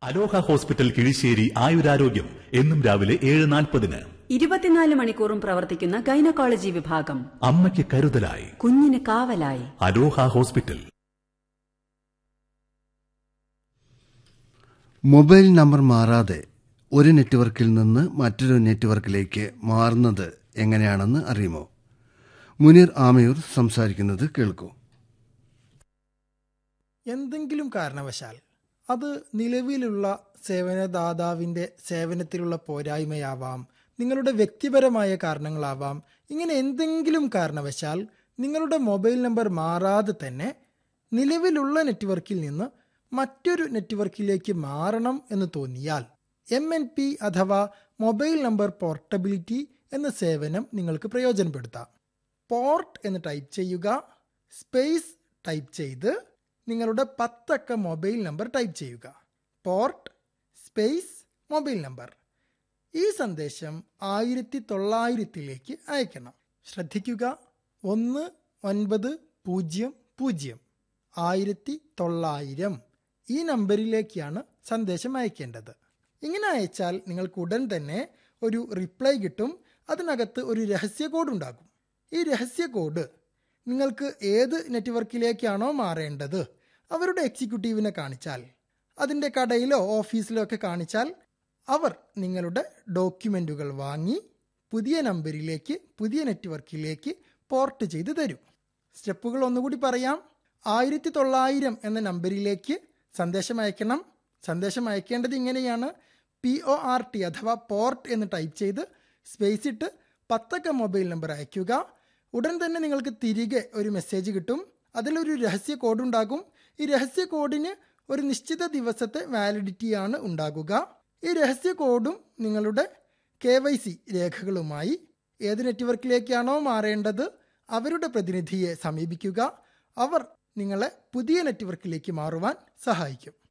അലോഹ hospital Kizhissery ആയുരാരോഗ്യം എന്നും രാവിലെ ഏഴ് നാൽപ്പതിന് ഇരുപത്തിനാല് മണിക്കൂറും പ്രവർത്തിക്കുന്ന ഗൈനക്കോളജി വിഭാഗം അമ്മയ്ക്ക് കരുതലായി കുഞ്ഞിന് കാവലായി അലോഹ ഹോസ്പിറ്റൽ മൊബൈൽ നമ്പർ മാറാതെ ഒരു നെറ്റ്വർക്കിൽ നിന്ന് മറ്റൊരു നെറ്റ്വർക്കിലേക്ക് മാറുന്നത് എങ്ങനെയാണെന്ന് അറിയുമോ മുനീർ ആമയൂർ സംസാരിക്കുന്നത് കേൾക്കൂ എന്തെങ്കിലും കാരണവശാൽ അത് നിലവിലുള്ള സേവനദാതാവിൻ്റെ സേവനത്തിലുള്ള പോരായ്മയാവാം നിങ്ങളുടെ വ്യക്തിപരമായ കാരണങ്ങളാവാം ഇങ്ങനെ എന്തെങ്കിലും കാരണവശാൽ നിങ്ങളുടെ മൊബൈൽ നമ്പർ മാറാതെ തന്നെ നിലവിലുള്ള നെറ്റ്വർക്കിൽ നിന്ന് മറ്റൊരു നെറ്റ്വർക്കിലേക്ക് മാറണം എന്ന് തോന്നിയാൽ എം എൻ പി അഥവാ മൊബൈൽ നമ്പർ പോർട്ടബിലിറ്റി എന്ന സേവനം നിങ്ങൾക്ക് പ്രയോജനപ്പെടുത്താം പോർട്ട് എന്ന് ടൈപ്പ് ചെയ്യുക സ്പേസ് ടൈപ്പ് ചെയ്ത് നിങ്ങളുടെ പത്തക്ക മൊബൈൽ നമ്പർ ടൈപ്പ് ചെയ്യുക പോർട്ട് സ്പേസ് മൊബൈൽ നമ്പർ ഈ സന്ദേശം ആയിരത്തി തൊള്ളായിരത്തിലേക്ക് അയക്കണം ശ്രദ്ധിക്കുക ഒന്ന് ഒൻപത് പൂജ്യം പൂജ്യം ആയിരത്തി തൊള്ളായിരം ഈ നമ്പറിലേക്കാണ് സന്ദേശം അയക്കേണ്ടത് ഇങ്ങനെ അയച്ചാൽ നിങ്ങൾക്ക് ഉടൻ തന്നെ ഒരു റിപ്ലൈ കിട്ടും അതിനകത്ത് ഒരു രഹസ്യ കോഡ് ഉണ്ടാകും ഈ രഹസ്യ കോഡ് നിങ്ങൾക്ക് ഏത് നെറ്റ്വർക്കിലേക്കാണോ മാറേണ്ടത് അവരുടെ എക്സിക്യൂട്ടീവിനെ കാണിച്ചാൽ അതിൻ്റെ കടയിലോ ഓഫീസിലോ ഒക്കെ കാണിച്ചാൽ അവർ നിങ്ങളുടെ ഡോക്യുമെൻറ്റുകൾ വാങ്ങി പുതിയ നമ്പറിലേക്ക് പുതിയ നെറ്റ്വർക്കിലേക്ക് പോർട്ട് ചെയ്ത് തരും സ്റ്റെപ്പുകൾ ഒന്നുകൂടി പറയാം ആയിരത്തി തൊള്ളായിരം എന്ന നമ്പറിലേക്ക് സന്ദേശം അയക്കണം സന്ദേശം അയക്കേണ്ടത് ഇങ്ങനെയാണ് പി ഒ ആർ ടി അഥവാ പോർട്ട് എന്ന് ടൈപ്പ് ചെയ്ത് സ്പേസ് ഇട്ട് പത്തക്ക മൊബൈൽ നമ്പർ അയയ്ക്കുക ഉടൻ തന്നെ നിങ്ങൾക്ക് തിരികെ ഒരു മെസ്സേജ് കിട്ടും അതിലൊരു രഹസ്യ കോഡ് ഉണ്ടാകും ഈ രഹസ്യ കോഡിന് ഒരു നിശ്ചിത ദിവസത്തെ വാലിഡിറ്റിയാണ് ഉണ്ടാകുക ഈ രഹസ്യ കോഡും നിങ്ങളുടെ കെ വൈ സി രേഖകളുമായി ഏത് നെറ്റ്വർക്കിലേക്കാണോ മാറേണ്ടത് അവരുടെ പ്രതിനിധിയെ സമീപിക്കുക അവർ നിങ്ങളെ പുതിയ നെറ്റ്വർക്കിലേക്ക് മാറുവാൻ സഹായിക്കും